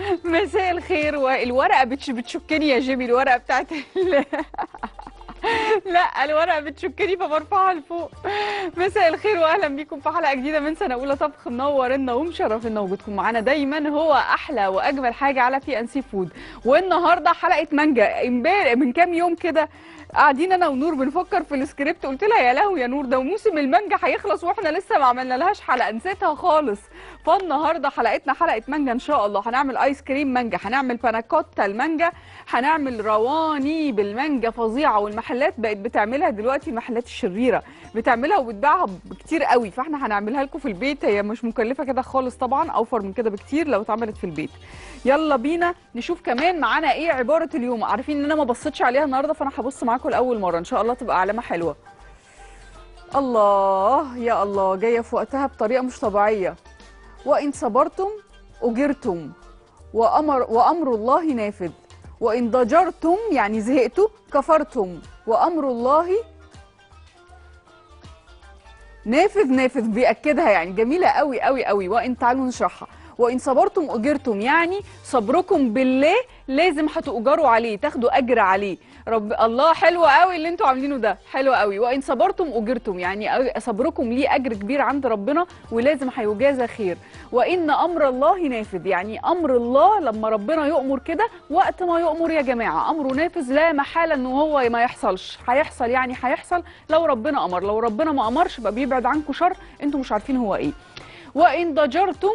مساء الخير والورقه بتش بتشكني يا جيمي الورقه بتاعت ال... لا الورقه بتشكني فبرفعها لفوق مساء الخير واهلا بيكم في حلقه جديده من سنه اولى طبخ منورنا ومشرفنا وجودكم معانا دايما هو احلى واجمل حاجه على بي ان سي فود والنهارده حلقه مانجا امبارح من كام يوم كده قاعدين انا ونور بنفكر في السكريبت قلت لها يا لهوي يا نور ده موسم المانجا هيخلص واحنا لسه ما عملنا لهاش حلقه نسيتها خالص فالنهارده حلقتنا حلقه مانجا ان شاء الله هنعمل ايس كريم مانجا هنعمل باناكوتا المانجا هنعمل رواني بالمانجا فظيعه والمحلات بقت بتعملها دلوقتي المحلات الشريره بتعملها وبتباعها بكتير قوي فاحنا هنعملها لكم في البيت هي مش مكلفه كده خالص طبعا اوفر من كده بكتير لو اتعملت في البيت يلا بينا نشوف كمان معانا ايه عباره اليوم عارفين ان انا ما بصيتش عليها النهارده فانا هبص معاكم لاول مره ان شاء الله تبقى علامه حلوه الله يا الله جايه في وقتها بطريقه مش طبيعيه وان صبرتم اجرتم وامر وامر الله نافذ وان ضجرتم يعني زهقتوا كفرتم وامر الله نافذ نافذ بيأكدها يعني جميلة قوي قوي قوي وإن تعالوا نشرحها وإن صبرتم أجرتم يعني صبركم بالله لازم هتؤجروا عليه تاخدوا أجر عليه رب الله حلو قوي اللي انتوا عاملينه ده حلو قوي وإن صبرتم أجرتم يعني صبركم ليه أجر كبير عند ربنا ولازم هيجازى خير وإن أمر الله نافذ يعني أمر الله لما ربنا يؤمر كده وقت ما يؤمر يا جماعة أمره نافذ لا محالة إن هو ما يحصلش هيحصل يعني هيحصل لو ربنا أمر لو ربنا ما أمرش يبقى بيبعد عنكم شر انتوا مش عارفين هو إيه وإن ضجرتم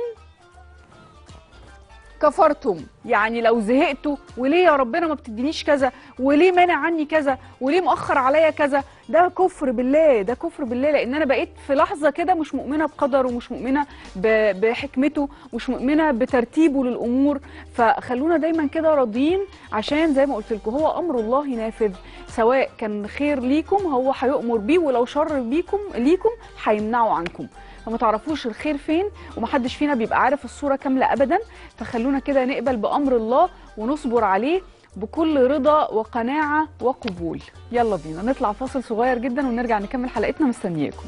كفرتم يعني لو زهقتوا وليه يا ربنا ما بتدينيش كذا وليه مانع عني كذا وليه مؤخر عليا كذا ده كفر بالله ده كفر بالله لان انا بقيت في لحظه كده مش مؤمنه بقدره ومش مؤمنه ب- بحكمته مش مؤمنه بترتيبه للامور فخلونا دايما كده راضيين عشان زي ما قلت لكم هو امر الله نافذ سواء كان خير ليكم هو هيؤمر بيه ولو شر بيكم ليكم هيمنعه عنكم فما تعرفوش الخير فين ومحدش فينا بيبقى عارف الصوره كامله ابدا فخلونا كده نقبل بامر الله ونصبر عليه بكل رضا وقناعه وقبول يلا بينا نطلع فاصل صغير جدا ونرجع نكمل حلقتنا مستنياكم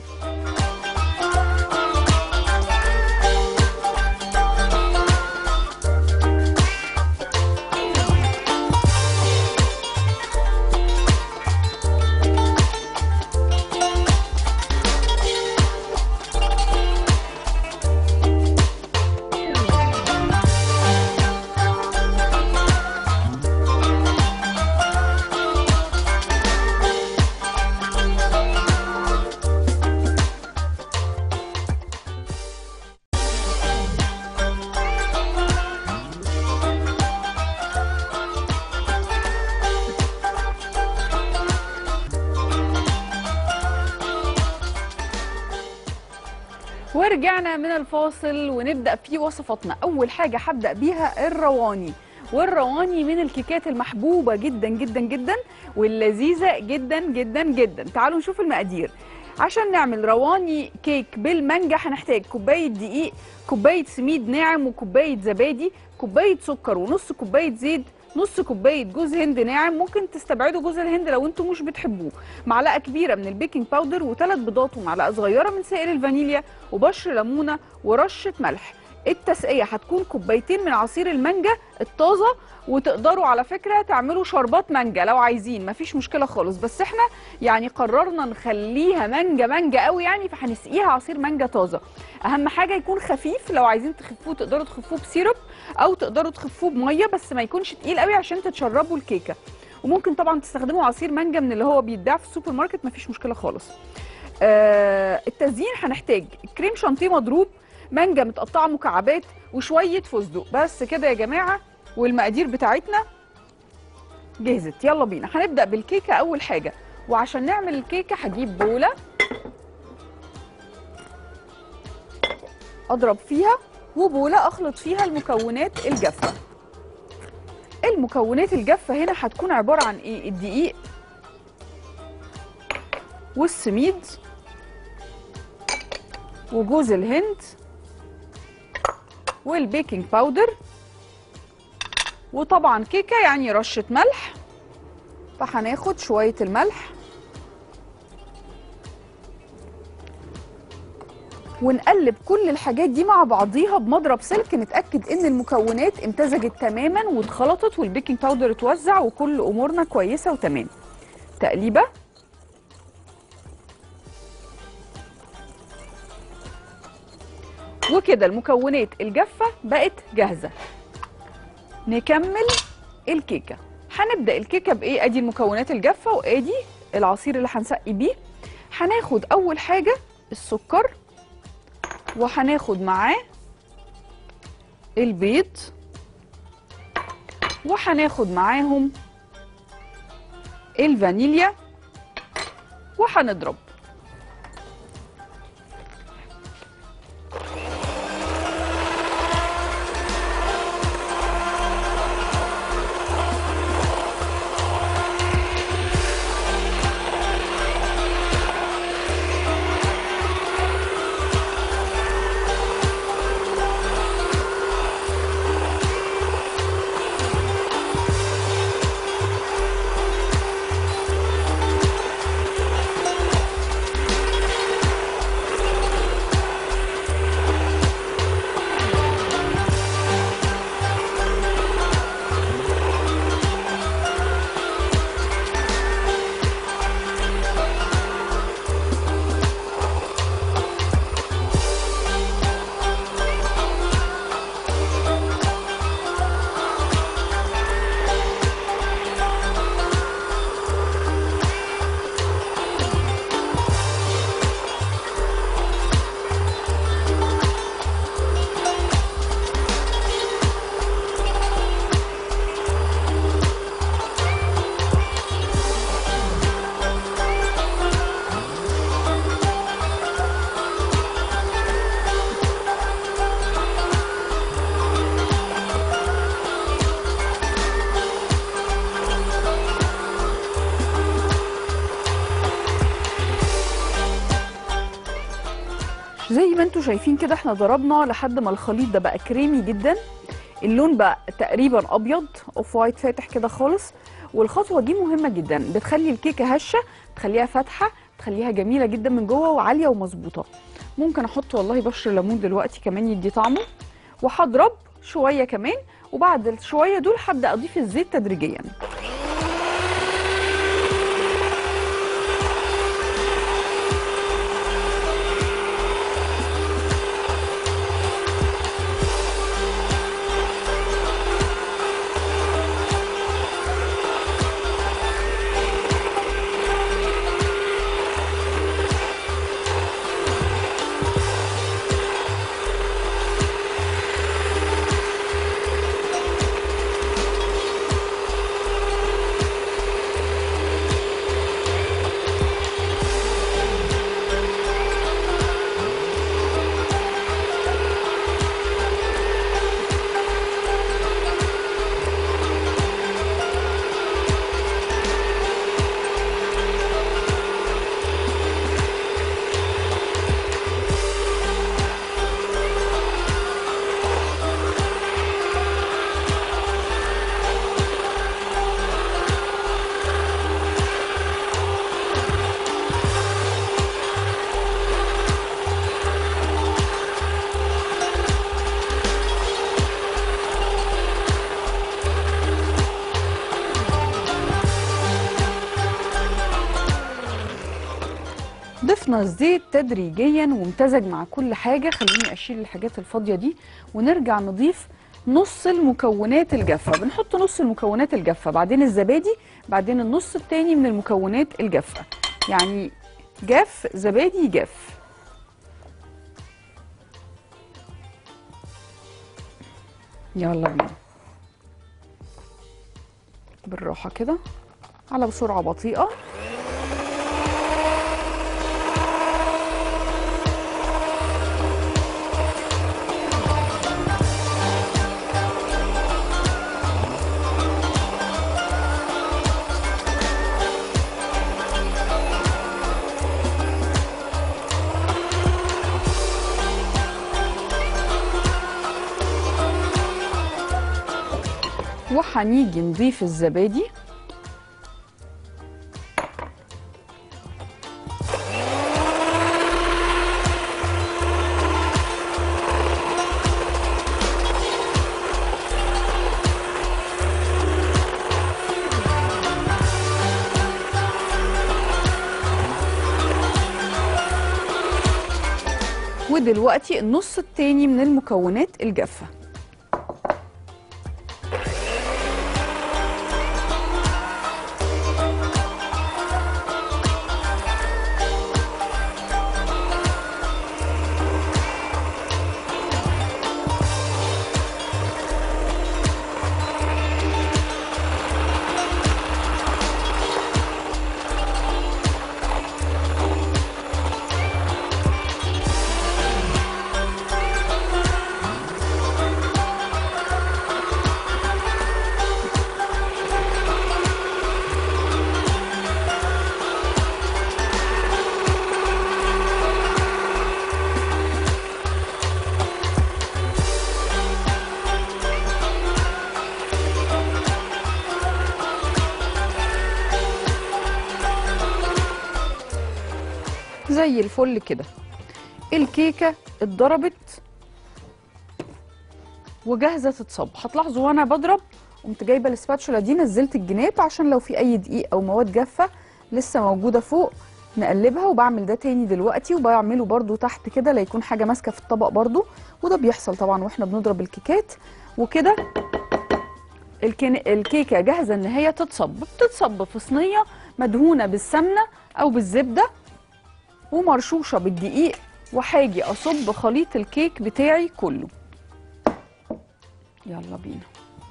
ورجعنا من الفاصل ونبدا في وصفاتنا اول حاجه هبدا بيها الرواني والرواني من الكيكات المحبوبه جدا جدا جدا واللذيذه جدا جدا جدا تعالوا نشوف المقادير عشان نعمل رواني كيك بالمانجا هنحتاج كوبايه دقيق كوبايه سميد ناعم وكوبايه زبادي كوبايه سكر ونص كوبايه زيت نص كوبايه جوز هند ناعم ممكن تستبعدوا جوز الهند لو انتم مش بتحبوه معلقه كبيره من البيكنج باودر وثلاث بيضات ومعلقه صغيره من سائل الفانيليا وبشر ليمونه ورشه ملح التسقيه هتكون كوبايتين من عصير المانجا الطازه وتقدروا على فكره تعملوا شربات مانجا لو عايزين مفيش مشكله خالص بس احنا يعني قررنا نخليها مانجا مانجا قوي يعني فهنسقيها عصير مانجا طازه اهم حاجه يكون خفيف لو عايزين تخفوه تقدروا تخفوه بسيرب او تقدروا تخفوه بميه بس ما يكونش تقيل قوي عشان تتشربوا الكيكه وممكن طبعا تستخدموا عصير مانجا من اللي هو بيتباع في السوبر ماركت مفيش مشكله خالص آه التزيين هنحتاج كريم شانتيه مضروب مانجا متقطعه مكعبات وشويه فستق بس كده يا جماعه والمقادير بتاعتنا جهزت يلا بينا هنبدا بالكيكه اول حاجه وعشان نعمل الكيكه هجيب بوله اضرب فيها وبوله اخلط فيها المكونات الجافه المكونات الجافه هنا هتكون عباره عن ايه الدقيق والسميد وجوز الهند والبيكنج باودر وطبعا كيكه يعني رشه ملح فهناخد شويه الملح ونقلب كل الحاجات دي مع بعضيها بمضرب سلك نتاكد ان المكونات امتزجت تماما واتخلطت والبيكنج باودر اتوزع وكل امورنا كويسه وتمام تقليبه وكده المكونات الجافه بقت جاهزه نكمل الكيكه هنبدا الكيكه بايه ادي المكونات الجافه وادي العصير اللي هنسقي بيه هناخد اول حاجه السكر وهناخد معاه البيض وهناخد معاهم الفانيليا وهنضرب زي ما انتم شايفين كده احنا ضربنا لحد ما الخليط ده بقى كريمي جدا اللون بقى تقريبا ابيض اوف وايت فاتح كده خالص والخطوه دي مهمه جدا بتخلي الكيكه هشه تخليها فاتحه تخليها جميله جدا من جوه وعاليه ومظبوطه ممكن احط والله بشر ليمون دلوقتي كمان يدي طعمه وهضرب شويه كمان وبعد شويه دول هبدا اضيف الزيت تدريجيا ضفنا الزيت تدريجيا وامتزج مع كل حاجه خليني اشيل الحاجات الفاضيه دي ونرجع نضيف نص المكونات الجافه بنحط نص المكونات الجافه بعدين الزبادي بعدين النص التاني من المكونات الجافه يعني جاف زبادي جاف يلا بينا بالراحه كده على بسرعه بطيئه وهنيجي نضيف الزبادي ودلوقتي النص التاني من المكونات الجافه زي الفل كده الكيكه اتضربت وجاهزه تتصب هتلاحظوا وانا بضرب قمت جايبه الاسباتشولا دي نزلت الجناب عشان لو في اي دقيق او مواد جافه لسه موجوده فوق نقلبها وبعمل ده تاني دلوقتي وبعمله برضو تحت كده لا يكون حاجه ماسكه في الطبق برضو وده بيحصل طبعا واحنا بنضرب الكيكات وكده الكن... الكيكه جاهزه ان هي تتصب بتتصب في صينيه مدهونه بالسمنه او بالزبده ومرشوشه بالدقيق وهاجي اصب خليط الكيك بتاعي كله يلا بينا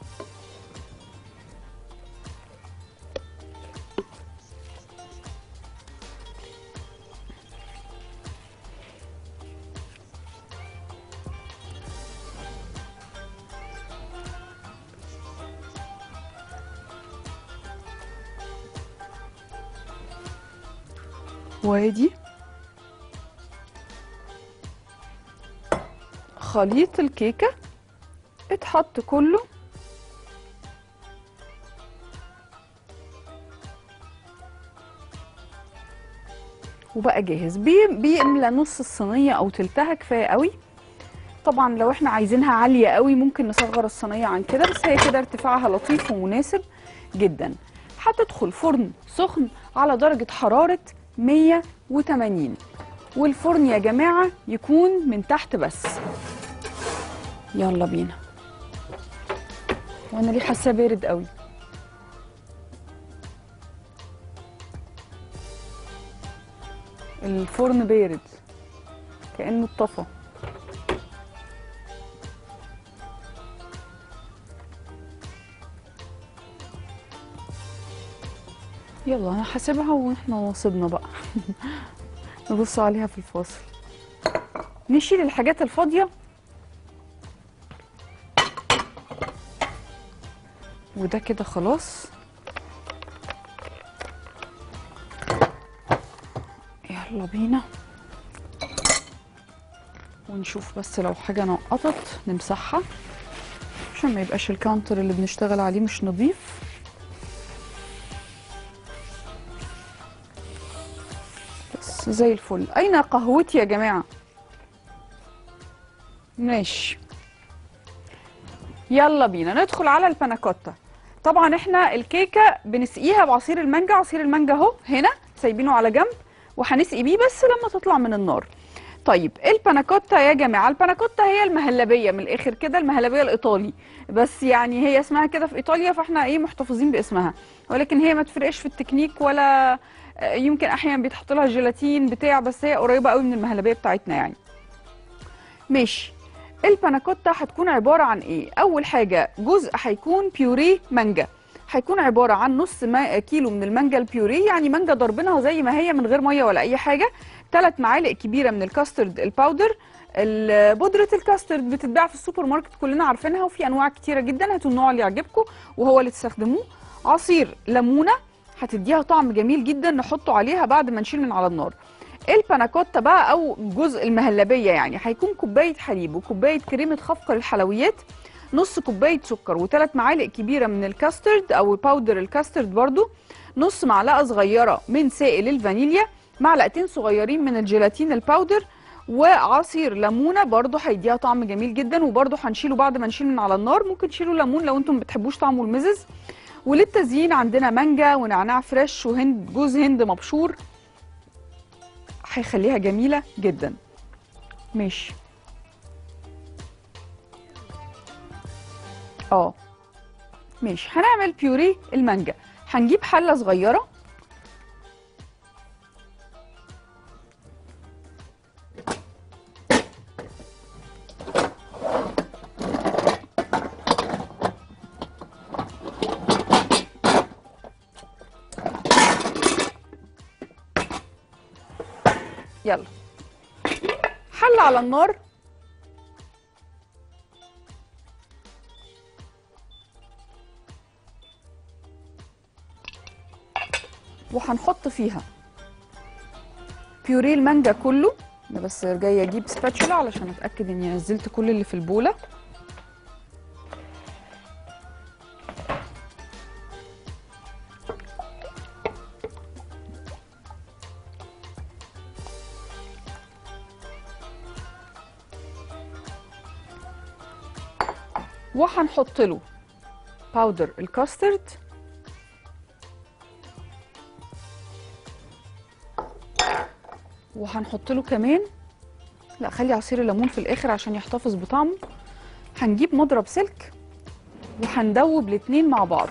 وادي خليط الكيكه اتحط كله وبقى جاهز بي- بيملى نص الصينيه او تلتها كفايه قوي طبعا لو احنا عايزينها عاليه قوي ممكن نصغر الصينيه عن كده بس هي كده ارتفاعها لطيف ومناسب جدا هتدخل فرن سخن على درجه حراره 180 والفرن يا جماعه يكون من تحت بس يلا بينا وانا ليه حاساه بارد قوي الفرن بارد كانه اتطفى يلا انا هسيبها واحنا واصبنا بقى نبص عليها في الفاصل نشيل الحاجات الفاضيه وده كده خلاص يلا بينا ونشوف بس لو حاجة نقطت نمسحها عشان ما يبقاش الكاونتر اللي بنشتغل عليه مش نظيف بس زي الفل أين قهوتي يا جماعة ماشي يلا بينا ندخل على الباناكوتا طبعا احنا الكيكه بنسقيها بعصير المانجا عصير المانجا اهو هنا سايبينه على جنب وهنسقي بيه بس لما تطلع من النار طيب الباناكوتا يا جماعه الباناكوتا هي المهلبيه من الاخر كده المهلبيه الايطالي بس يعني هي اسمها كده في ايطاليا فاحنا ايه محتفظين باسمها ولكن هي ما تفرقش في التكنيك ولا آه، يمكن احيانا بيتحط لها جيلاتين بتاع بس هي قريبه قوي من المهلبيه بتاعتنا يعني ماشي الباناكوتا هتكون عباره عن ايه اول حاجه جزء هيكون بيوريه مانجا هيكون عباره عن نص ما كيلو من المانجا البيوريه يعني مانجا ضربناها زي ما هي من غير ميه ولا اي حاجه ثلاث معالق كبيره من الكاسترد الباودر ال- بودره الكاسترد بتتباع في السوبر ماركت كلنا عارفينها وفي انواع كتيره جدا هاتوا النوع اللي يعجبكم وهو اللي تستخدموه عصير ليمونه هتديها طعم جميل جدا نحطه عليها بعد ما نشيل من على النار الباناكوتا بقى او جزء المهلبيه يعني هيكون كوبايه حليب وكوبايه كريمه خفق للحلويات نص كوبايه سكر وثلاث معالق كبيره من الكاسترد او باودر الكاسترد برضو نص معلقه صغيره من سائل الفانيليا معلقتين صغيرين من الجيلاتين الباودر وعصير ليمونه برضو هيديها طعم جميل جدا وبرضو هنشيله بعد ما نشيل من على النار ممكن تشيلوا ليمون لو انتم ما بتحبوش طعمه المزز وللتزيين عندنا مانجا ونعناع فريش وهند جوز هند مبشور هيخليها جميله جدا ماشي اه ماشي هنعمل بيوريه المانجا هنجيب حله صغيره يلا حل على النار وهنحط فيها بيوريه المانجا كله انا بس جايه اجيب سباتشولا علشان اتاكد اني نزلت كل اللي في البوله وهنحط له باودر الكاسترد وهنحط له كمان لا خلي عصير الليمون في الاخر عشان يحتفظ بطعمه هنجيب مضرب سلك وهندوب الاتنين مع بعض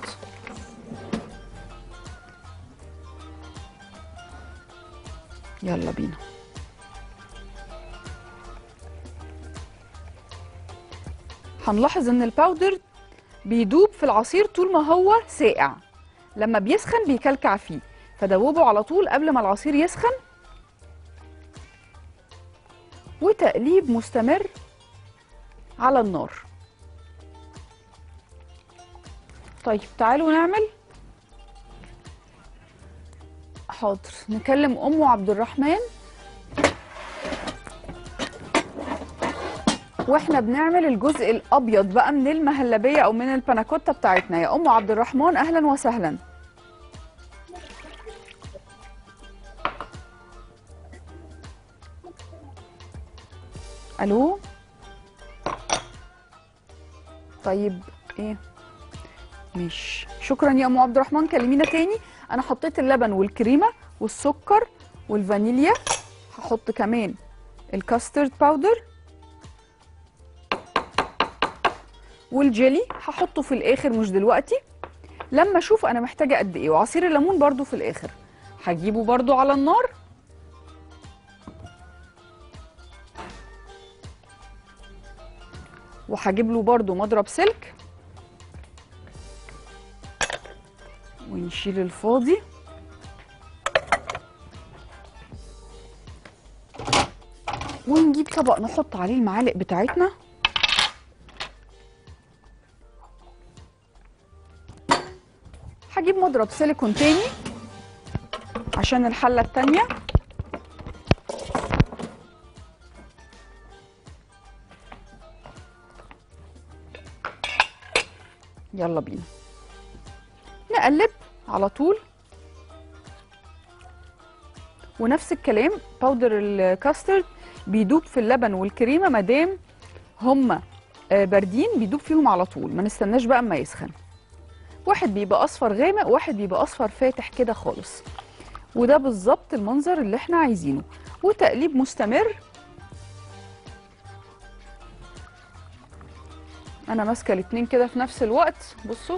يلا بينا هنلاحظ ان الباودر بيدوب في العصير طول ما هو ساقع لما بيسخن بيكلكع فيه فدوبه على طول قبل ما العصير يسخن وتقليب مستمر على النار طيب تعالوا نعمل حاضر نكلم ام عبد الرحمن واحنا بنعمل الجزء الابيض بقى من المهلبيه او من الباناكوتا بتاعتنا يا ام عبد الرحمن اهلا وسهلا الو طيب ايه مش شكرا يا ام عبد الرحمن كلمينا تاني انا حطيت اللبن والكريمه والسكر والفانيليا هحط كمان الكاسترد باودر والجيلي هحطه في الاخر مش دلوقتي لما اشوف انا محتاجه قد ايه وعصير الليمون برضو في الاخر هجيبه برضو على النار وهجيب له برضو مضرب سلك ونشيل الفاضي ونجيب طبق نحط عليه المعالق بتاعتنا هجيب مضرب سيليكون تاني عشان الحلة التانية يلا بينا نقلب على طول ونفس الكلام باودر الكاسترد بيدوب في اللبن والكريمه مادام هما آه، باردين بيدوب فيهم على طول ما نستناش بقى اما يسخن واحد بيبقى اصفر غامق واحد بيبقى اصفر فاتح كده خالص وده بالظبط المنظر اللي احنا عايزينه وتقليب مستمر انا ماسكه الاتنين كده في نفس الوقت بصوا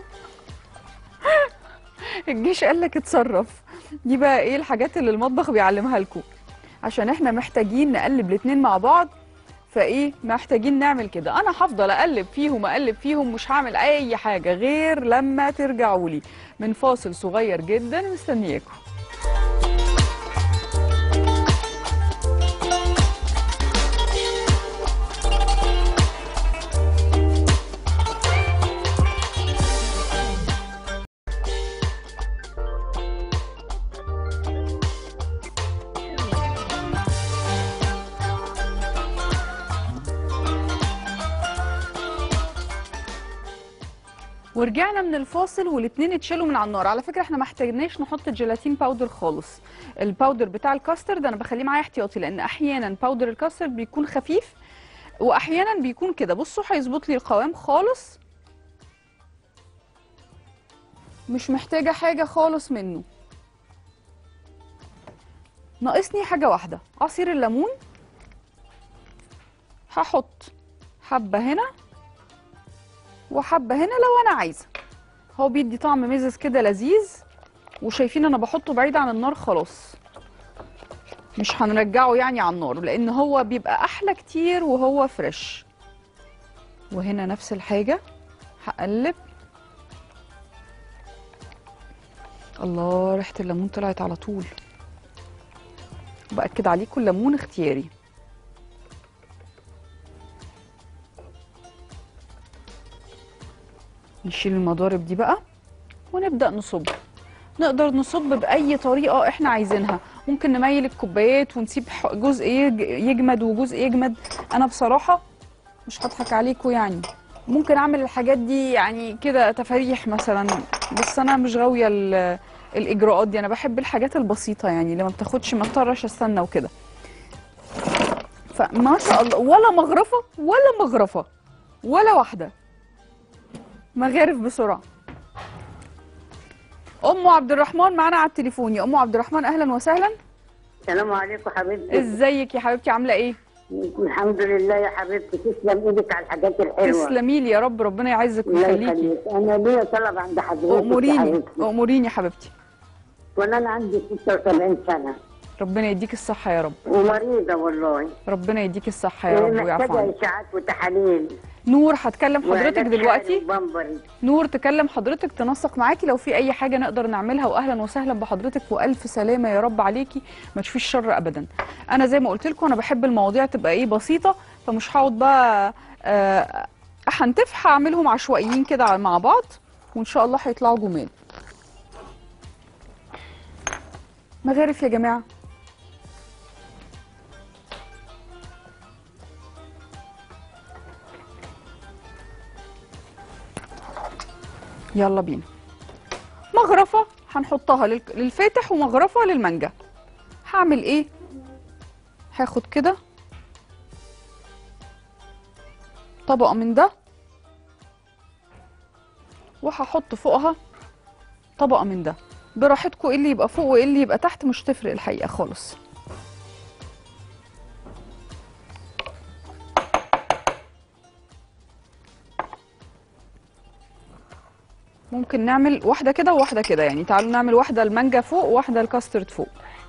الجيش قال لك اتصرف دي بقى ايه الحاجات اللي المطبخ بيعلمها لكم عشان احنا محتاجين نقلب الاتنين مع بعض فايه محتاجين نعمل كده انا هفضل اقلب فيهم اقلب فيهم مش هعمل اي حاجه غير لما ترجعوا لي من فاصل صغير جدا مستنياكم ورجعنا من الفاصل والاتنين اتشالوا من على النار على فكره احنا ما احتاجناش نحط جيلاتين باودر خالص الباودر بتاع الكاسترد انا بخليه معايا احتياطي لان احيانا باودر الكاسترد بيكون خفيف واحيانا بيكون كده بصوا هيظبط لي القوام خالص مش محتاجه حاجه خالص منه ناقصني حاجه واحده عصير الليمون هحط حبه هنا وحبه هنا لو انا عايزه هو بيدي طعم مزز كده لذيذ وشايفين انا بحطه بعيد عن النار خلاص مش هنرجعه يعني على النار لان هو بيبقى احلى كتير وهو فريش وهنا نفس الحاجه هقلب الله ريحه الليمون طلعت على طول باكد عليكم الليمون اختياري نشيل المضارب دي بقى ونبدا نصب نقدر نصب باي طريقه احنا عايزينها ممكن نميل الكوبايات ونسيب ح- جزء يج- يجمد وجزء يجمد انا بصراحه مش هضحك عليكم يعني ممكن اعمل الحاجات دي يعني كده تفاريح مثلا بس انا مش غاويه ال- الاجراءات دي انا بحب الحاجات البسيطه يعني اللي ما بتاخدش ما اضطرش استنى وكده فما شاء الله ولا مغرفه ولا مغرفه ولا واحده مغارف بسرعه ام عبد الرحمن معانا على التليفون يا ام عبد الرحمن اهلا وسهلا السلام عليكم حبيبتي ازيك يا حبيبتي عامله ايه الحمد لله يا حبيبتي تسلم ايدك على الحاجات الحلوه تسلمي لي يا رب ربنا يعزك الله ويخليكي يخليك انا ليا طلب عند حضرتك يا اموريني حبيبتي اموريني يا حبيبتي وانا أنا عندي 76 سنه ربنا يديك الصحه يا رب ومريضه والله ربنا يديك الصحه يا رب ويعفو محتاجه عنك اشاعات وتحاليل نور هتكلم حضرتك وعلاج دلوقتي حقن وبامبرز. نور تكلم حضرتك تنسق معاكي لو في اي حاجه نقدر نعملها واهلا وسهلا بحضرتك والف سلامه يا رب عليكي ما تشوفيش شر ابدا انا زي ما قلت لكم انا بحب المواضيع تبقى ايه بسيطه فمش هقعد بقى آه، هنتف هعملهم عشوائيين كده مع بعض وان شاء الله هيطلعوا جمال مغارف يا جماعه يلا بينا مغرفة هنحطها لل- للفاتح ومغرفة للمانجا هعمل ايه هاخد كده طبقة من ده وهحط فوقها طبقة من ده براحتكم ايه اللي يبقى فوق وايه اللي يبقى تحت مش تفرق الحقيقة خالص ممكن نعمل واحدة كده وواحدة كده يعني تعالوا نعمل واحدة المانجا فوق وواحدة الكاسترد فوق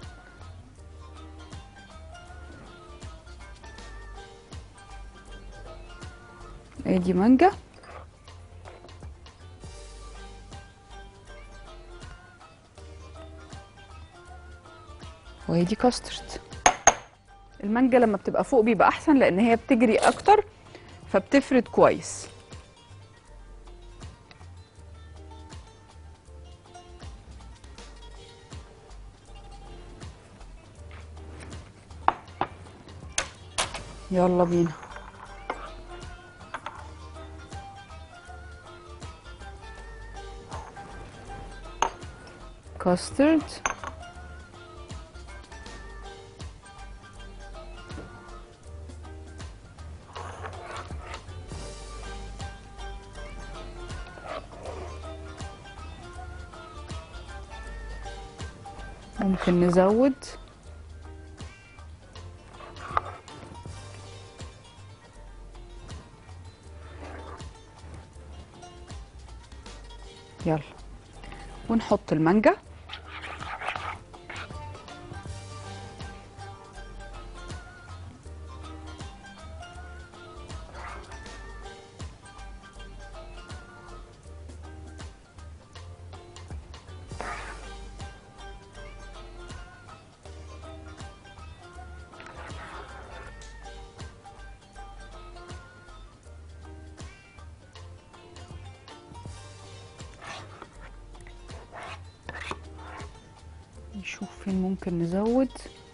ادي مانجا وادي كاسترد المانجا لما بتبقى فوق بيبقى احسن لان هي بتجري اكتر فبتفرد كويس يلا بينا كاسترد ممكن نزود يلا ونحط المانجا نشوف فين ممكن نزود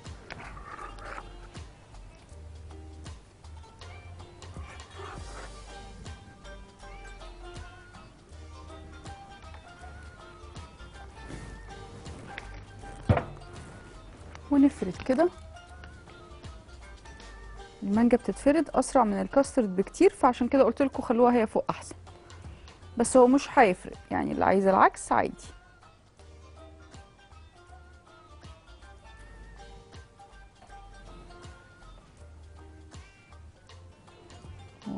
ونفرد كده المانجا بتتفرد اسرع من الكاسترد بكتير فعشان كده قلت لكم خلوها هي فوق احسن بس هو مش هيفرق يعني اللي عايز العكس عادي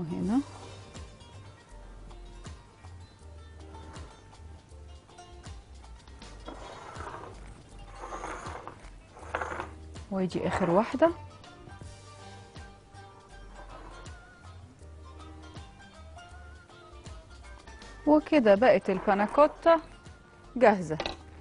وهنا ويجي اخر واحده وكده بقت الباناكوتا جاهزه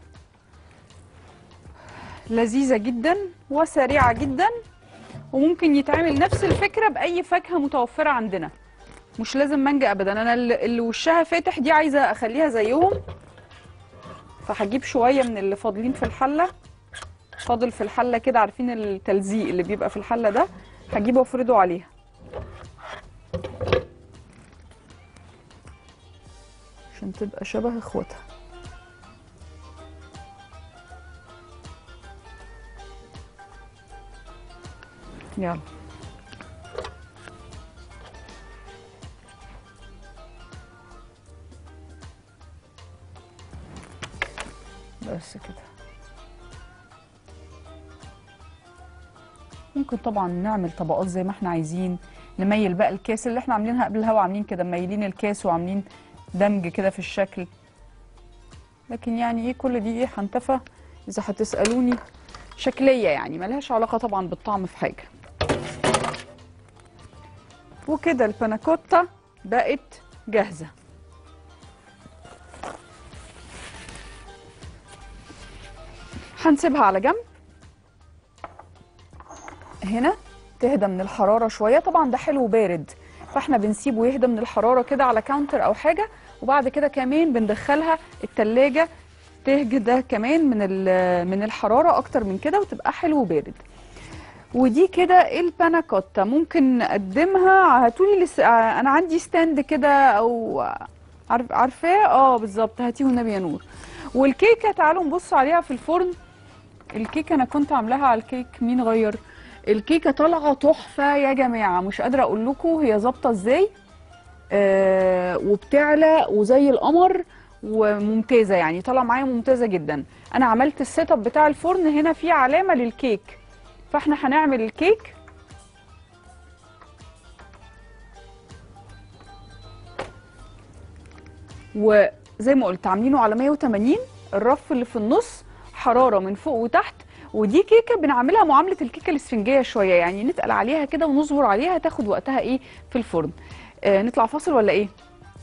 لذيذه جدا وسريعه جدا وممكن يتعمل نفس الفكره باي فاكهه متوفره عندنا مش لازم مانجا ابدا انا اللي اللي وشها فاتح دي عايزه اخليها زيهم فهجيب شويه من اللي فاضلين في الحله فاضل في الحله كده عارفين التلزيق اللي بيبقى في الحله ده هجيبه وافرده عليها عشان تبقى شبه اخواتها يلا بس كده ممكن طبعا نعمل طبقات زي ما احنا عايزين نميل بقى الكاس اللي احنا عاملينها قبل الهوا عاملين كده مميلين الكاس وعاملين دمج كده في الشكل لكن يعني ايه كل دي ايه حنتفه اذا هتسالوني شكليه يعني ملهاش علاقه طبعا بالطعم في حاجه وكده الباناكوتا بقت جاهزه هنسيبها على جنب هنا تهدى من الحراره شويه طبعا ده حلو بارد فاحنا بنسيبه يهدى من الحراره كده على كاونتر او حاجه وبعد كده كمان بندخلها التلاجة تهدى كمان من ال- من الحراره اكتر من كده وتبقى حلو بارد ودي كده الباناكوتا ممكن نقدمها هاتولي لس... آه، انا عندي ستاند كده او عارف عارفاه اه بالظبط هاتيه والنبي يا نور والكيكه تعالوا نبص عليها في الفرن الكيكه انا كنت عاملاها على الكيك مين غير الكيكه طالعه تحفه يا جماعه مش قادره اقول لكم هي ظابطه ازاي آه وبتعلى وزي القمر وممتازه يعني طالعه معايا ممتازه جدا انا عملت السيت اب بتاع الفرن هنا في علامه للكيك فاحنا هنعمل الكيك وزي ما قلت عاملينه على 180 الرف اللي في النص حراره من فوق وتحت ودي كيكه بنعملها معامله الكيكه الاسفنجيه شويه يعني نتقل عليها كده ونصبر عليها تاخد وقتها ايه في الفرن آه نطلع فاصل ولا ايه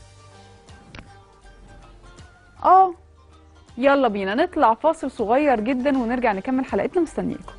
اه يلا بينا نطلع فاصل صغير جدا ونرجع نكمل حلقتنا مستنياكم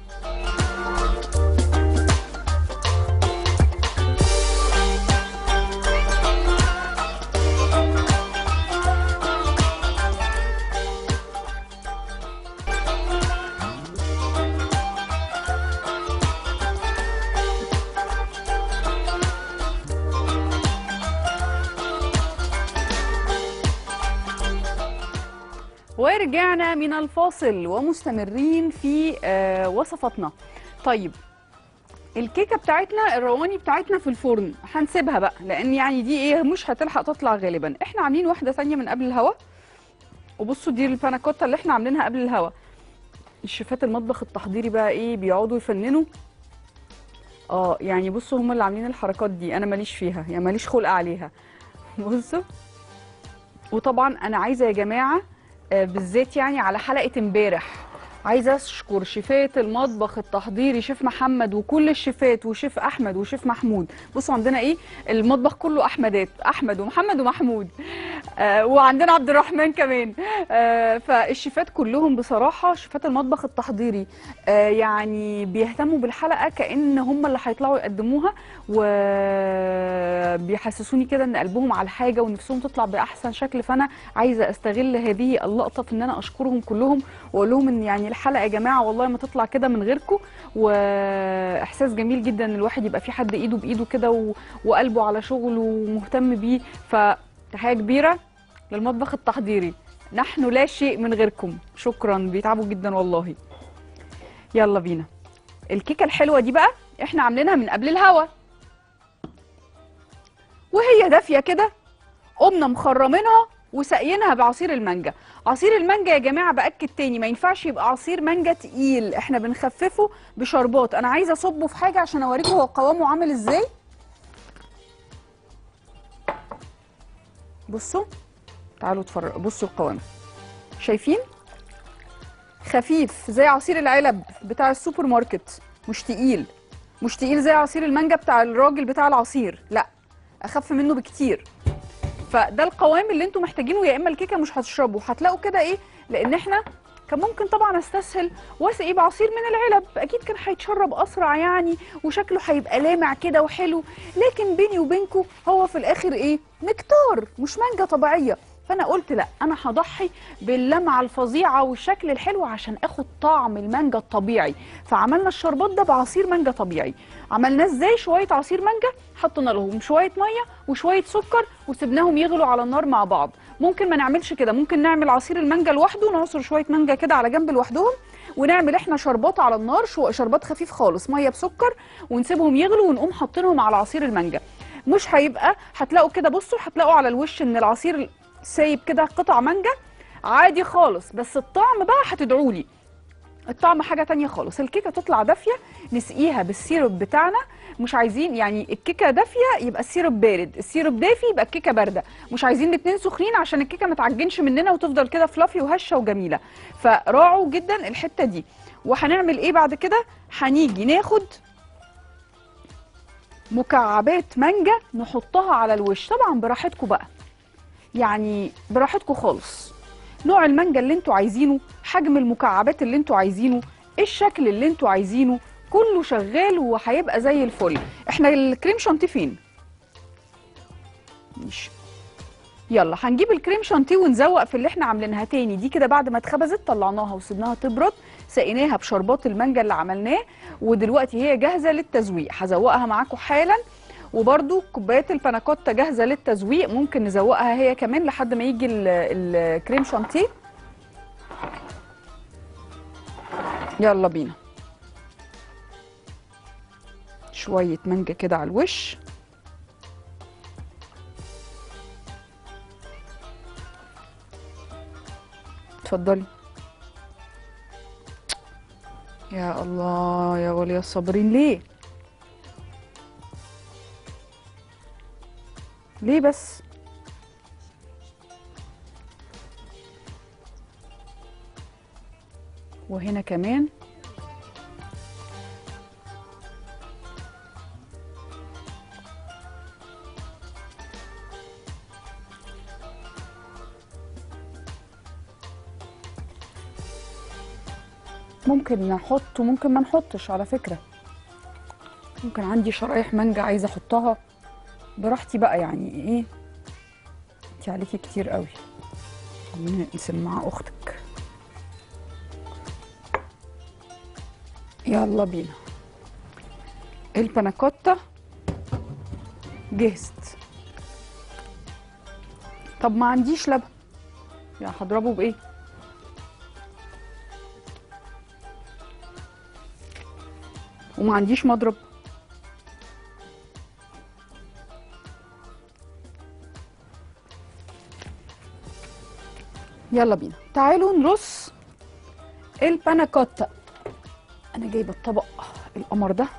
ورجعنا من الفاصل ومستمرين في آه، وصفاتنا طيب الكيكه بتاعتنا الرواني بتاعتنا في الفرن هنسيبها بقى لان يعني دي ايه مش هتلحق تطلع غالبا احنا عاملين واحده ثانيه من قبل الهوا وبصوا دي الباناكوتا اللي احنا عاملينها قبل الهوا الشيفات المطبخ التحضيري بقى ايه بيقعدوا يفننوا اه يعني بصوا هم اللي عاملين الحركات دي انا ماليش فيها يعني ماليش خلق عليها بصوا وطبعا انا عايزه يا جماعه آه، بالذات يعني على حلقه امبارح عايزه اشكر شيفات المطبخ التحضيري شيف محمد وكل الشيفات وشيف احمد وشيف محمود بصوا عندنا ايه المطبخ كله احمدات احمد ومحمد ومحمود آه وعندنا عبد الرحمن كمان آه فالشيفات كلهم بصراحه شيفات المطبخ التحضيري آه يعني بيهتموا بالحلقه كان هم اللي هيطلعوا يقدموها وبيحسسوني كده ان قلبهم على الحاجه ونفسهم تطلع باحسن شكل فانا عايزه استغل هذه اللقطه في ان انا اشكرهم كلهم واقول لهم ان يعني الحلقه يا جماعه والله ما تطلع كده من غيركم واحساس جميل جدا ان الواحد يبقى في حد ايده بايده كده و... وقلبه على شغله ومهتم بيه فتحيه كبيره للمطبخ التحضيري نحن لا شيء من غيركم شكرا بيتعبوا جدا والله يلا بينا الكيكه الحلوه دي بقى احنا عاملينها من قبل الهوا وهي دافيه كده قمنا مخرمينها وسقينها بعصير المانجا عصير المانجا يا جماعه باكد تاني ما ينفعش يبقى عصير مانجا تقيل احنا بنخففه بشربات انا عايزه اصبه في حاجه عشان اوريكم هو قوامه عامل ازاي بصوا تعالوا اتفرجوا بصوا القوام شايفين خفيف زي عصير العلب بتاع السوبر ماركت مش تقيل مش تقيل زي عصير المانجا بتاع الراجل بتاع العصير لا اخف منه بكتير فده القوام اللي انتوا محتاجينه يا اما الكيكه مش هتشربوا هتلاقوا كده ايه لان احنا كان ممكن طبعا استسهل واسقي بعصير من العلب اكيد كان هيتشرب اسرع يعني وشكله هيبقى لامع كده وحلو لكن بيني وبينكم هو في الاخر ايه نكتار مش مانجا طبيعيه فانا قلت لا انا هضحي باللمعه الفظيعه والشكل الحلو عشان اخد طعم المانجا الطبيعي فعملنا الشربات ده بعصير مانجا طبيعي عملناه ازاي شويه عصير مانجا حطينا لهم شويه ميه وشويه سكر وسبناهم يغلوا على النار مع بعض ممكن ما نعملش كده ممكن نعمل عصير المانجا لوحده نعصر شويه مانجا كده على جنب لوحدهم ونعمل احنا شربات على النار شو شربات خفيف خالص ميه بسكر ونسيبهم يغلوا ونقوم حاطينهم على عصير المانجا مش هيبقى هتلاقوا كده بصوا هتلاقوا على الوش ان العصير سايب كده قطع مانجا عادي خالص بس الطعم بقى هتدعوا لي الطعم حاجه تانية خالص الكيكه تطلع دافيه نسقيها بالسيرب بتاعنا مش عايزين يعني الكيكه دافيه يبقى السيرب بارد السيرب دافي يبقى الكيكه بارده مش عايزين الاتنين سخنين عشان الكيكه ما تعجنش مننا وتفضل كده فلافي وهشه وجميله فراعوا جدا الحته دي وهنعمل ايه بعد كده هنيجي ناخد مكعبات مانجا نحطها على الوش طبعا براحتكم بقى يعني براحتكم خالص نوع المانجا اللي انتوا عايزينه حجم المكعبات اللي انتوا عايزينه الشكل اللي انتوا عايزينه كله شغال وهيبقى زي الفل احنا الكريم شانتيه فين ماشي يلا هنجيب الكريم شانتيه ونزوق في اللي احنا عاملينها تاني دي كده بعد ما اتخبزت طلعناها وسيبناها تبرد سقيناها بشربات المانجا اللي عملناه ودلوقتي هي جاهزه للتزويق هزوقها معاكم حالا وبرده كوبايات الباناكوتا جاهزه للتزويق ممكن نزوقها هي كمان لحد ما يجي ال- الكريم شانتيه يلا بينا شويه مانجا كده على الوش اتفضلي يا الله يا ولي الصابرين ليه ليه بس وهنا كمان ممكن نحط وممكن ما نحطش على فكرة ممكن عندي شرايح مانجا عايزة احطها براحتي بقى يعني ايه انت عليكي كتير قوي خلينا نقسم مع اختك يلا بينا الباناكوتا جهزت طب ما عنديش لبن يعني هضربه بايه وما عنديش مضرب يلا بينا تعالوا نرص الباناكوتا انا جايبه الطبق القمر ده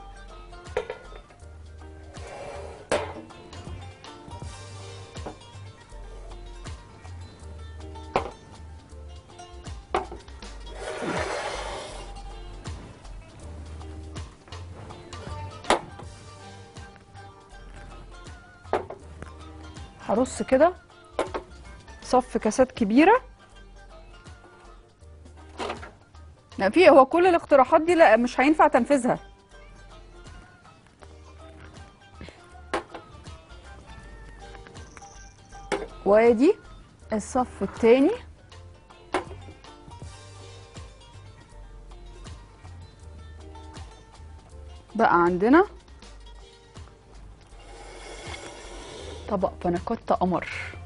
هرص كده صف كاسات كبيره لا في هو كل الاقتراحات دي لا مش هينفع تنفيذها وادي الصف التاني بقى عندنا طبق باناكوتا قمر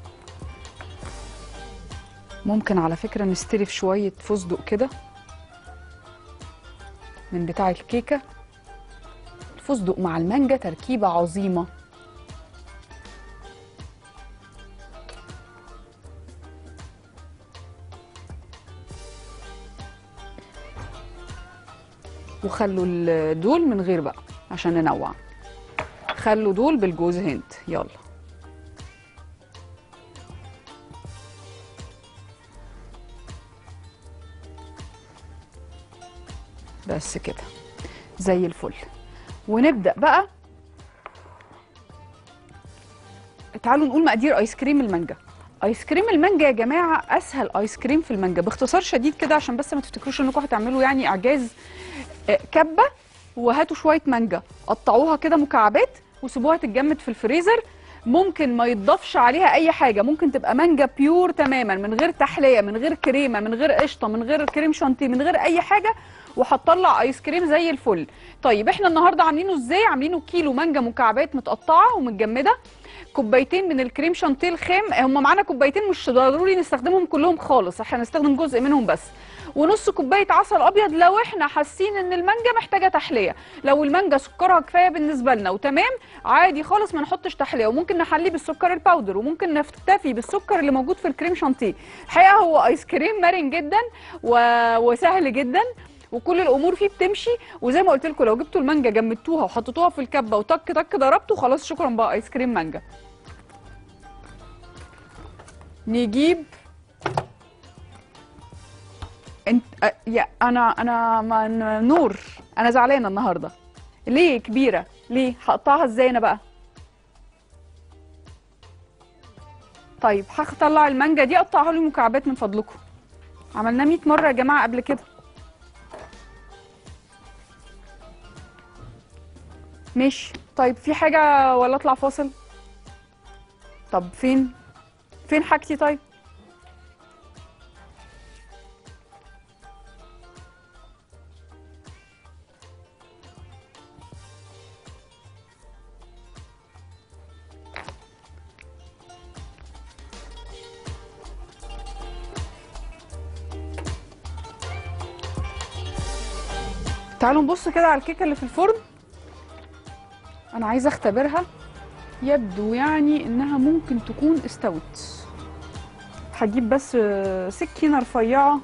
ممكن على فكرة نستلف شوية فستق كده من بتاع الكيكة الفستق مع المانجا تركيبة عظيمة وخلوا ال- دول من غير بقى عشان ننوع خلوا دول بالجوز هند يلا بس كده زي الفل ونبدا بقى تعالوا نقول مقادير ايس كريم المانجا ايس كريم المانجا يا جماعه اسهل ايس كريم في المانجا باختصار شديد كده عشان بس ما تفتكروش انكم هتعملوا يعني اعجاز آه، كبه وهاتوا شويه مانجا قطعوها كده مكعبات وسيبوها تتجمد في الفريزر ممكن ما يتضافش عليها اي حاجه ممكن تبقى مانجا بيور تماما من غير تحليه من غير كريمه من غير قشطه من غير كريم شانتيه من غير اي حاجه وهتطلع ايس كريم زي الفل طيب احنا النهارده عاملينه ازاي عاملينه كيلو مانجا مكعبات متقطعه ومتجمده كوبايتين من الكريم شانتيه الخام هم معانا كوبايتين مش ضروري نستخدمهم كلهم خالص احنا هنستخدم جزء منهم بس ونص كوبايه عسل ابيض لو احنا حاسين ان المانجا محتاجه تحليه لو المانجا سكرها كفايه بالنسبه لنا وتمام عادي خالص ما نحطش تحليه وممكن نحليه بالسكر الباودر وممكن نكتفي بالسكر اللي موجود في الكريم شانتيه الحقيقه هو ايس كريم مرن جدا و... وسهل جدا وكل الامور فيه بتمشي وزي ما قلت لكم لو جبتوا المانجا جمدتوها وحطيتوها في الكبه وتك تك ضربتوا خلاص شكرا بقى ايس كريم مانجا نجيب انت أ- يا انا انا ما ن- نور انا زعلانه النهارده ليه كبيره ليه هقطعها ازاي انا بقى طيب هطلع المانجا دي اقطعها لي مكعبات من فضلكم عملناه 100 مره يا جماعه قبل كده ماشي طيب في حاجه ولا اطلع فاصل طب فين فين حاجتي طيب تعالوا نبص كده على الكيكه اللي في الفرن انا عايزه اختبرها يبدو يعني انها ممكن تكون استوت هجيب بس آه، سكينه رفيعه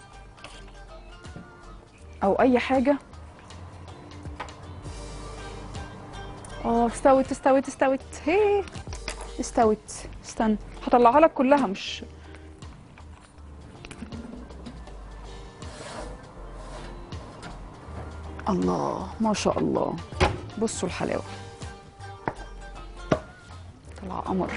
او اي حاجه اه استوت استوت استوت هي استوت استنى هطلعها لك كلها مش الله ما شاء الله بصوا الحلاوه طلع قمر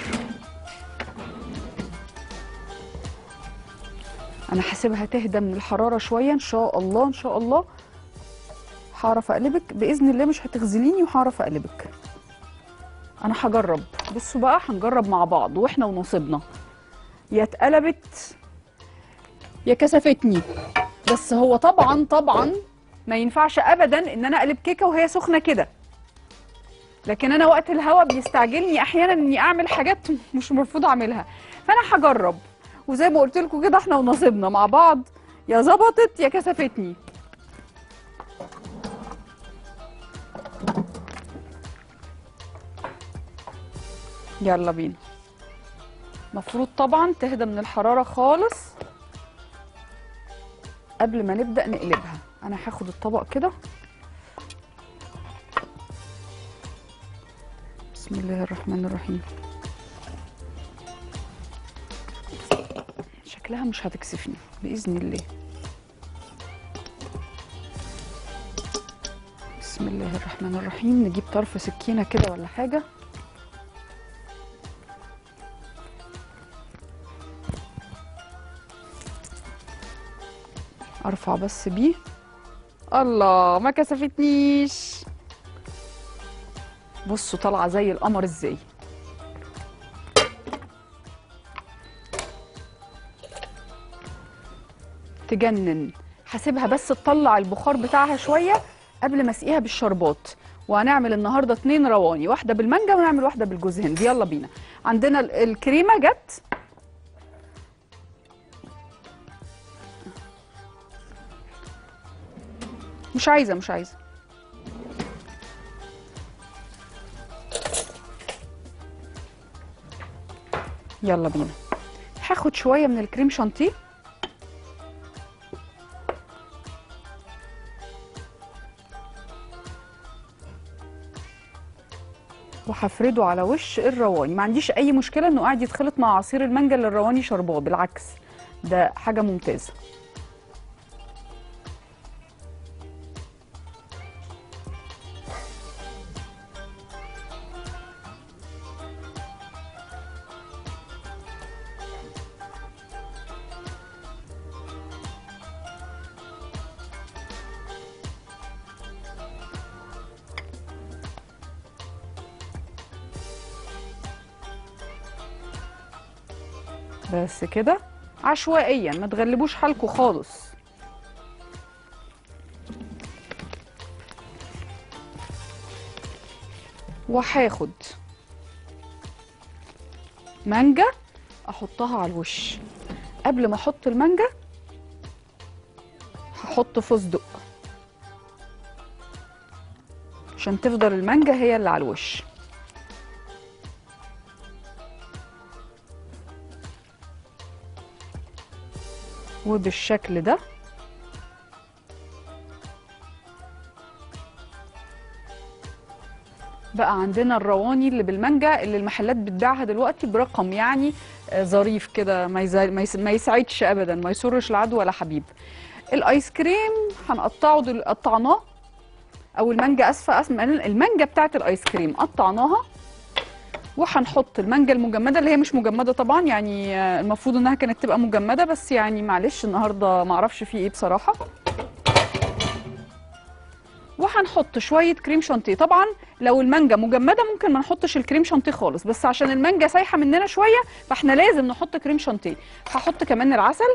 انا هسيبها تهدى من الحراره شويه ان شاء الله ان شاء الله هعرف اقلبك باذن الله مش هتخذليني وهعرف اقلبك انا هجرب بصوا بقى هنجرب مع بعض واحنا ونصيبنا يا اتقلبت يا كسفتني بس هو طبعا طبعا ما ينفعش ابدا ان انا اقلب كيكه وهي سخنه كده لكن انا وقت الهوا بيستعجلني احيانا اني اعمل حاجات مش المفروض اعملها فانا هجرب وزي ما قلت لكم كده احنا ونصيبنا مع بعض يا ظبطت يا كسفتني يلا بينا مفروض طبعا تهدى من الحرارة خالص قبل ما نبدأ نقلبها انا هاخد الطبق كده بسم الله الرحمن الرحيم شكلها مش هتكسفني بإذن الله بسم الله الرحمن الرحيم نجيب طرف سكينة كده ولا حاجة ارفع بس بيه الله ما كسفتنيش بصوا طالعه زي القمر ازاي تجنن هسيبها بس تطلع البخار بتاعها شويه قبل ما اسقيها بالشربات وهنعمل النهارده اتنين رواني واحده بالمانجا ونعمل واحده بالجوز هند يلا بينا عندنا ال- الكريمه جت مش عايزه مش عايزه يلا بينا هاخد شويه من الكريم شانتيه وهفرده على وش الرواني ما عنديش اي مشكله انه قاعد يتخلط مع عصير المانجا اللي الرواني شرباه بالعكس ده حاجه ممتازه بس كده عشوائيا ما تغلبوش حالكم خالص وهاخد مانجا احطها على الوش قبل ما احط المانجا هحط فستق عشان تفضل المانجا هي اللي على الوش وبالشكل ده بقى عندنا الرواني اللي بالمانجا اللي المحلات بتبيعها دلوقتي برقم يعني آه، ظريف كده ما يزا- ما يس- ما يسعدش ابدا ما يسرش العدو ولا حبيب الايس كريم هنقطعه دل... قطعناه او المانجا اسفه اسمع المانجا بتاعت الايس كريم قطعناها وهنحط المانجا المجمده اللي هي مش مجمده طبعا يعني آه، المفروض انها كانت تبقى مجمده بس يعني معلش النهارده ما اعرفش فيه ايه بصراحه وهنحط شويه كريم شانتيه طبعا لو المانجا مجمده ممكن ما نحطش الكريم شانتيه خالص بس عشان المانجا سايحه مننا شويه فاحنا لازم نحط كريم شانتيه هحط كمان العسل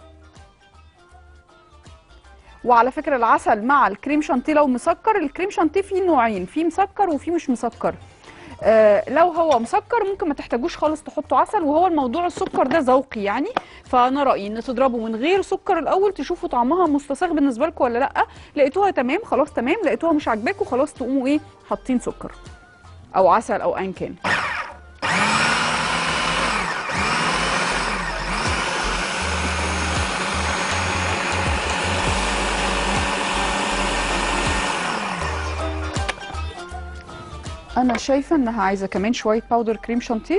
وعلى فكره العسل مع الكريم شانتيه لو مسكر الكريم شانتيه فيه نوعين فيه مسكر وفيه مش مسكر آه لو هو مسكر ممكن ما تحتاجوش خالص تحطوا عسل وهو الموضوع السكر ده ذوقي يعني فانا رايي ان تضربوا من غير سكر الاول تشوفوا طعمها مستساغ بالنسبه لكم ولا لا لقيتوها تمام خلاص تمام لقيتوها مش عاجباكم خلاص تقوموا ايه حاطين سكر او عسل او ايا كان انا شايفه انها عايزه كمان شويه باودر كريم شانتيه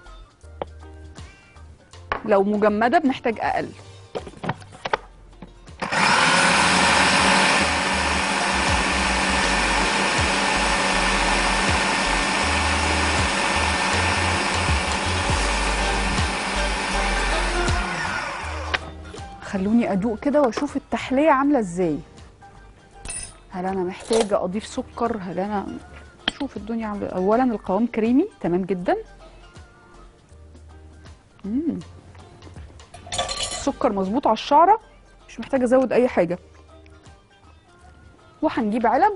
لو مجمده بنحتاج اقل خلوني ادوق كده واشوف التحليه عامله ازاي هل انا محتاجه اضيف سكر هل انا شوف الدنيا عامله اولا القوام كريمي تمام جدا مم. السكر مظبوط على الشعره مش محتاجه ازود اي حاجه وهنجيب علب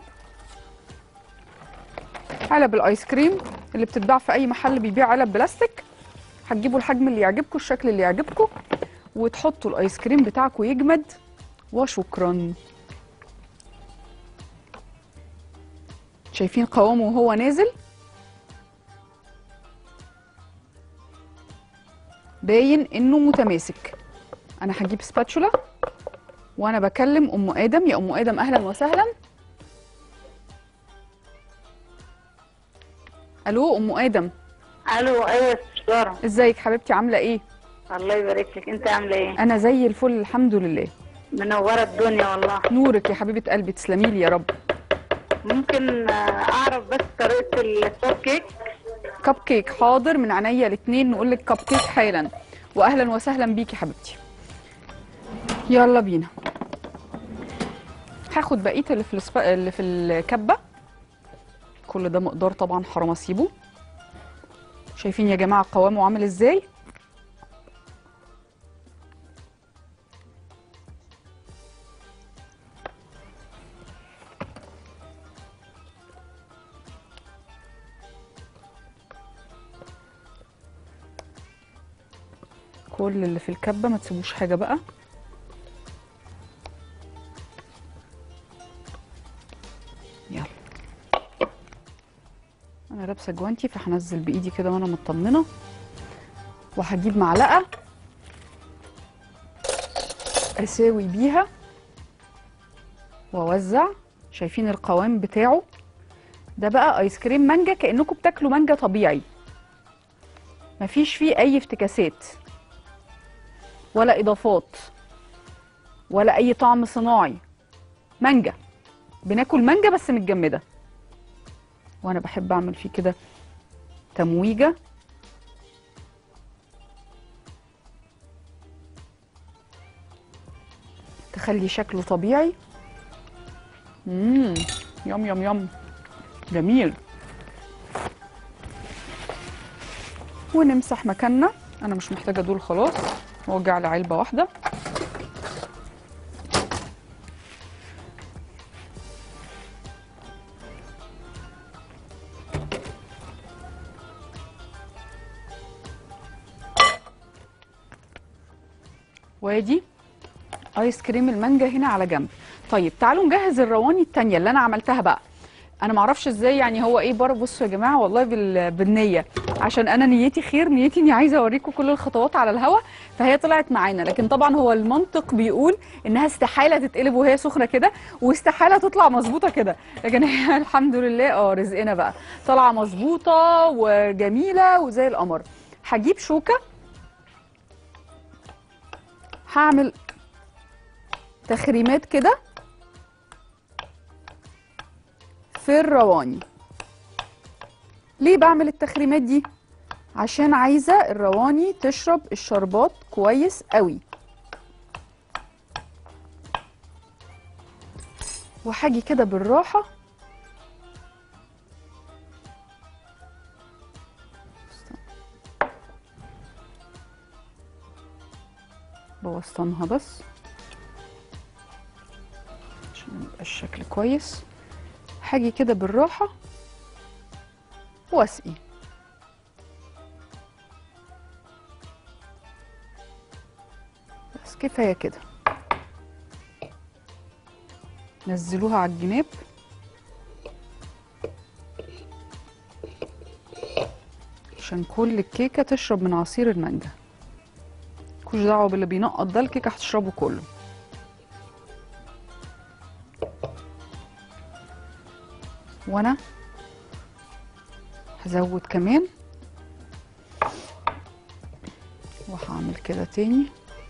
علب الايس كريم اللي بتتباع في اي محل بيبيع علب بلاستيك هتجيبوا الحجم اللي يعجبكم الشكل اللي يعجبكم وتحطوا الايس كريم بتاعكم يجمد وشكرا شايفين قوامه وهو نازل باين انه متماسك انا هجيب سباتشولا وانا بكلم ام ادم يا ام ادم اهلا وسهلا الو ام ادم الو ايوه ساره ازيك حبيبتي عامله ايه الله يبارك لك انت عامله ايه انا زي الفل الحمد لله منوره الدنيا والله نورك يا حبيبه قلبي تسلمي لي يا رب ممكن آه، اعرف بس طريقه الكب كيك كب كيك حاضر من عينيا الاثنين نقول لك كب كيك حالا واهلا وسهلا بيكي حبيبتي يلا بينا هاخد بقيه اللي في السب... اللي في الكبه كل ده مقدار طبعا حرام اسيبه شايفين يا جماعه قوامه عامل ازاي كل اللي في الكبه ما تسيبوش حاجه بقى يلا انا لابسه جوانتي فهنزل بايدي كده وانا مطمنه وهجيب معلقه اساوي بيها واوزع شايفين القوام بتاعه ده بقى ايس كريم مانجا كانكم بتاكلوا مانجا طبيعي مفيش فيه اي افتكاسات ولا اضافات ولا اي طعم صناعي مانجا بناكل مانجا بس متجمده وانا بحب اعمل فيه كده تمويجه تخلي شكله طبيعي امم يم يم يم جميل ونمسح مكاننا انا مش محتاجه دول خلاص وارجع لعلبه واحده وادي ايس كريم المانجا هنا على جنب طيب تعالوا نجهز الرواني التانية اللي انا عملتها بقى انا معرفش ازاي يعني هو ايه بره بصوا يا جماعه والله بال... بالنيه عشان انا نيتي خير نيتي اني عايزه اوريكم كل الخطوات على الهوا فهي طلعت معانا لكن طبعا هو المنطق بيقول انها استحاله تتقلب وهي سخنه كده واستحاله تطلع مظبوطه كده لكن هي الحمد لله اه رزقنا بقى طالعه مظبوطه وجميله وزي القمر هجيب شوكه هعمل تخريمات كده في الرواني ليه بعمل التخريمات دي عشان عايزه الرواني تشرب الشربات كويس قوي وهاجي كده بالراحه بوسطنها بس عشان يبقى الشكل كويس هاجي كده بالراحة واسقي بس كفاية كده نزلوها على الجناب عشان كل الكيكة تشرب من عصير المانجا ملكوش دعوة باللي بينقط ده الكيكة هتشربه كله وانا هزود كمان وهعمل كده تاني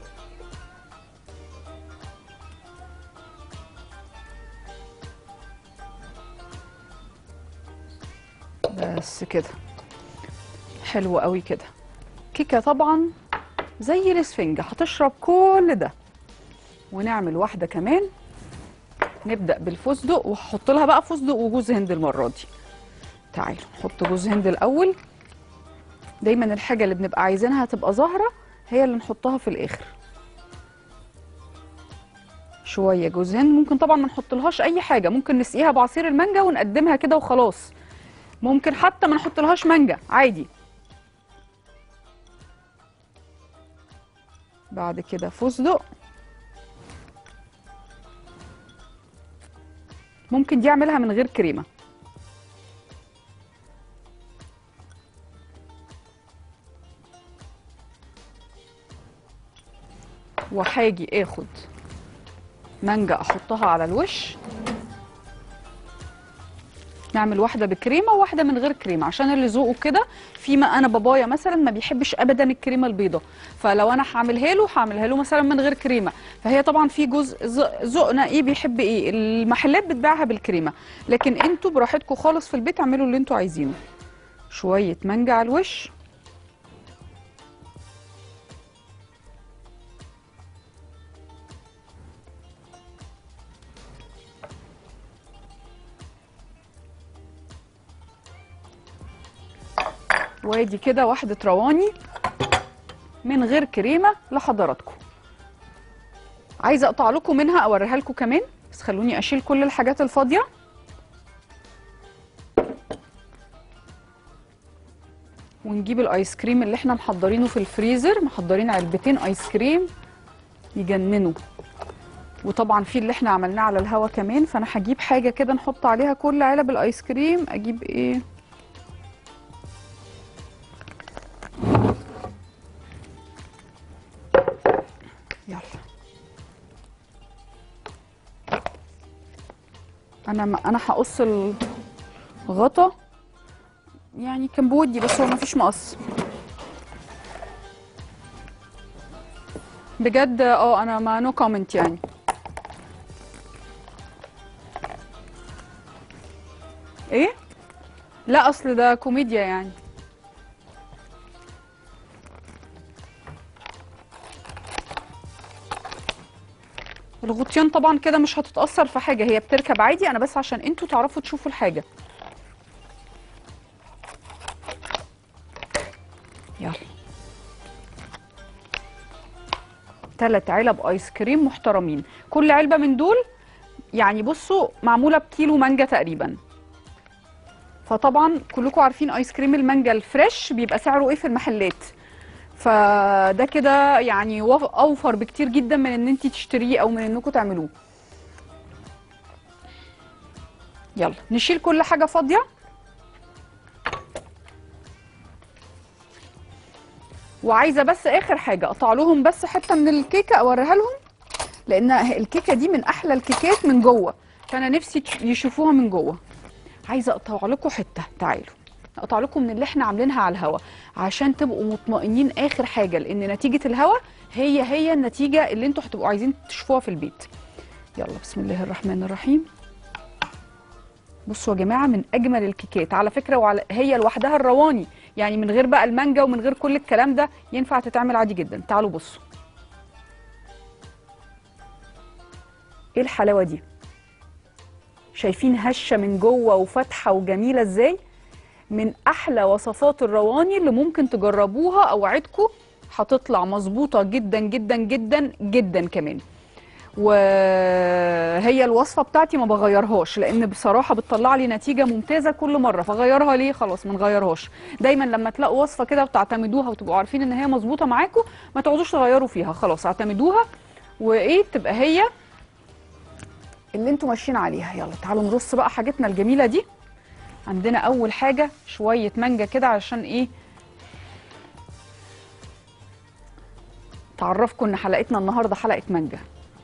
بس كده حلو قوي كده كيكه طبعا زي الاسفنجة هتشرب كل ده ونعمل واحدة كمان نبدأ بالفستق وهحط لها بقى فستق وجوز هند المرة دي تعالوا نحط جوز هند الأول دايما الحاجة اللي بنبقى عايزينها تبقى ظاهرة هي اللي نحطها في الآخر شوية جوز هند ممكن طبعا ما نحطلهاش أي حاجة ممكن نسقيها بعصير المانجا ونقدمها كده وخلاص ممكن حتى ما نحطلهاش مانجا عادي بعد كده فستق ممكن دي اعملها من غير كريمه وهاجي اخد مانجا احطها على الوش نعمل واحده بكريمه وواحده من غير كريمه عشان اللي ذوقه كده في ما انا بابايا مثلا ما بيحبش ابدا الكريمه البيضاء فلو انا هعملها له هعملها له مثلا من غير كريمه فهي طبعا في جزء ذ- ذوقنا ايه بيحب ايه المحلات بتبيعها بالكريمه لكن انتوا براحتكم خالص في البيت اعملوا اللي انتوا عايزينه شويه مانجا على الوش وادي كده واحدة رواني من غير كريمة لحضراتكم عايزة اقطع لكم منها اوريها لكم كمان بس خلوني اشيل كل الحاجات الفاضية ونجيب الايس كريم اللي احنا محضرينه في الفريزر محضرين علبتين ايس كريم يجننوا وطبعا في اللي احنا عملناه على الهوا كمان فانا هجيب حاجة كده نحط عليها كل علب الايس كريم اجيب ايه يلا انا ما انا هقص الغطا يعني كان بودي بس هو مفيش مقص بجد اه انا ما نو كومنت يعني ايه لا اصل ده كوميديا يعني الغطيان طبعا كده مش هتتأثر في حاجة هي بتركب عادي انا بس عشان انتوا تعرفوا تشوفوا الحاجة يلا ثلاث علب ايس كريم محترمين كل علبه من دول يعني بصوا معموله بكيلو مانجا تقريبا فطبعا كلكم عارفين ايس كريم المانجا الفريش بيبقى سعره ايه في المحلات فده كده يعني وف- اوفر بكتير جدا من ان انت تشتريه او من انكم تعملوه يلا نشيل كل حاجه فاضيه وعايزه بس اخر حاجه اقطع لهم بس حته من الكيكه اوريها لهم لان الكيكه دي من احلى الكيكات من جوه فانا نفسي تش- يشوفوها من جوه عايزه اقطع لكم حته تعالوا اقطع لكم من اللي احنا عاملينها على الهوا عشان تبقوا مطمئنين اخر حاجه لان نتيجه الهوا هي هي النتيجه اللي انتوا هتبقوا عايزين تشوفوها في البيت يلا بسم الله الرحمن الرحيم بصوا يا جماعه من اجمل الكيكات على فكره وعلى هي لوحدها الرواني يعني من غير بقى المانجا ومن غير كل الكلام ده ينفع تتعمل عادي جدا تعالوا بصوا ايه الحلاوه دي شايفين هشه من جوه وفاتحه وجميله ازاي من احلى وصفات الرواني اللي ممكن تجربوها اوعدكم هتطلع مظبوطه جدا جدا جدا جدا كمان وهي الوصفه بتاعتي ما بغيرهاش لان بصراحه بتطلع لي نتيجه ممتازه كل مره فغيرها ليه خلاص ما نغيرهاش دايما لما تلاقوا وصفه كده وتعتمدوها وتبقوا عارفين ان هي مظبوطه معاكم ما تقعدوش تغيروا فيها خلاص اعتمدوها وايه تبقى هي اللي انتوا ماشيين عليها يلا تعالوا نرص بقى حاجتنا الجميله دي عندنا اول حاجه شويه مانجا كده عشان ايه تعرفكم ان حلقتنا النهارده حلقه مانجا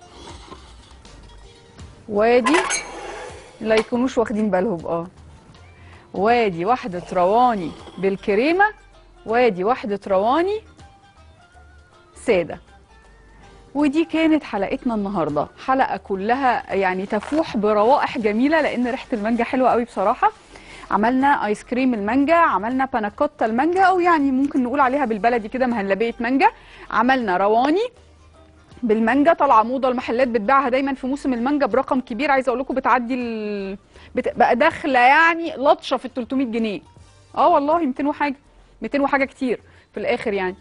وادي لا يكونوش واخدين بالهم اه وادي واحده رواني بالكريمه وادي واحده رواني ساده ودي كانت حلقتنا النهارده حلقه كلها يعني تفوح بروائح جميله لان ريحه المانجا حلوه قوي بصراحه عملنا ايس كريم المانجا عملنا باناكوتا المانجا او يعني ممكن نقول عليها بالبلدي كده مهلبيه مانجا عملنا رواني بالمانجا طالعه موضه المحلات بتبيعها دايما في موسم المانجا برقم كبير عايزه اقول لكم بتعدي ال... بت... بقى داخله يعني لطشه في ال 300 جنيه اه والله 200 وحاجه 200 وحاجه كتير في الاخر يعني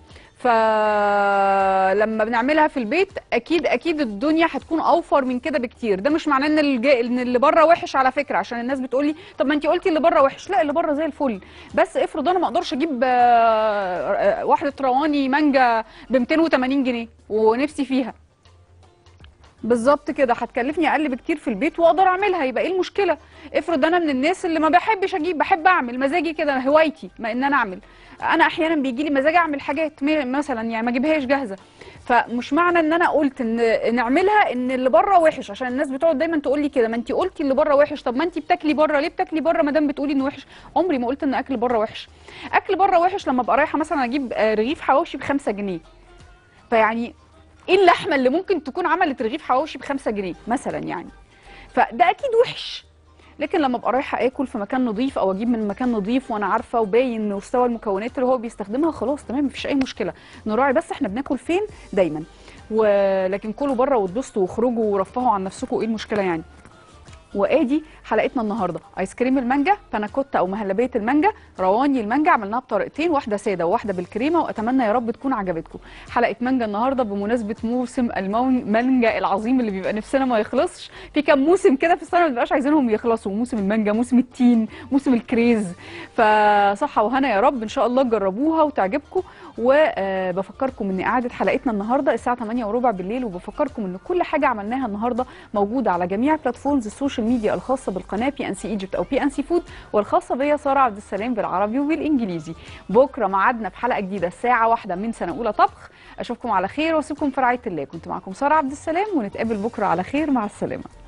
فلما بنعملها في البيت اكيد اكيد الدنيا هتكون اوفر من كده بكتير ده مش معناه ان الج... ان اللي بره وحش على فكره عشان الناس بتقولي طب ما انت قلتي اللي بره وحش لا اللي بره زي الفل بس افرض انا ما اقدرش اجيب آه، آه، واحده رواني مانجا ب 280 جنيه ونفسي فيها بالظبط كده هتكلفني اقل بكتير في البيت واقدر اعملها يبقى ايه المشكله افرض انا من الناس اللي ما بحبش اجيب بحب اعمل مزاجي كده هوايتي ما ان انا اعمل انا احيانا بيجي لي مزاج اعمل حاجات م- مثلا يعني ما اجيبهاش جاهزه فمش معنى ان انا قلت ان نعملها ان اللي بره وحش عشان الناس بتقعد دايما تقول لي كده ما انت قلتي اللي بره وحش طب ما انت بتاكلي بره ليه بتاكلي بره ما دام بتقولي انه وحش عمري ما قلت ان اكل بره وحش اكل بره وحش لما ابقى رايحه مثلا اجيب آه، رغيف حواوشي ب 5 جنيه فيعني ايه اللحمه اللي ممكن تكون عملت رغيف حواوشي ب 5 جنيه مثلا يعني فده اكيد وحش لكن لما ابقى رايحه اكل في مكان نظيف او اجيب من مكان نظيف وانا عارفه وباين مستوى المكونات اللي هو بيستخدمها خلاص تمام مفيش اي مشكله نراعي بس احنا بناكل فين دايما ولكن كلوا بره واتبسطوا واخرجوا ورفهوا عن نفسكم ايه المشكله يعني وادي حلقتنا النهارده ايس كريم المانجا باناكوتا او مهلبيه المانجا رواني المانجا عملناها بطريقتين واحده ساده وواحده بالكريمه واتمنى يا رب تكون عجبتكم حلقه مانجا النهارده بمناسبه موسم المانجا العظيم اللي بيبقى نفسنا ما يخلصش في كام موسم كده في السنه ما بنبقاش عايزينهم يخلصوا موسم المانجا موسم التين موسم الكريز فصحه وهنا يا رب ان شاء الله تجربوها وتعجبكم وبفكركم ان اعاده حلقتنا النهارده الساعه 8 وربع بالليل وبفكركم ان كل حاجه عملناها النهارده موجوده على جميع بلاتفورمز السوشيال ميديا الخاصه بالقناه بي ان سي ايجيبت او بي ان سي فود والخاصه بيا ساره عبد السلام بالعربي وبالانجليزي بكره ميعادنا في حلقه جديده الساعه واحدة من سنه اولى طبخ اشوفكم على خير واسيبكم في رعايه الله كنت معكم ساره عبد السلام ونتقابل بكره على خير مع السلامه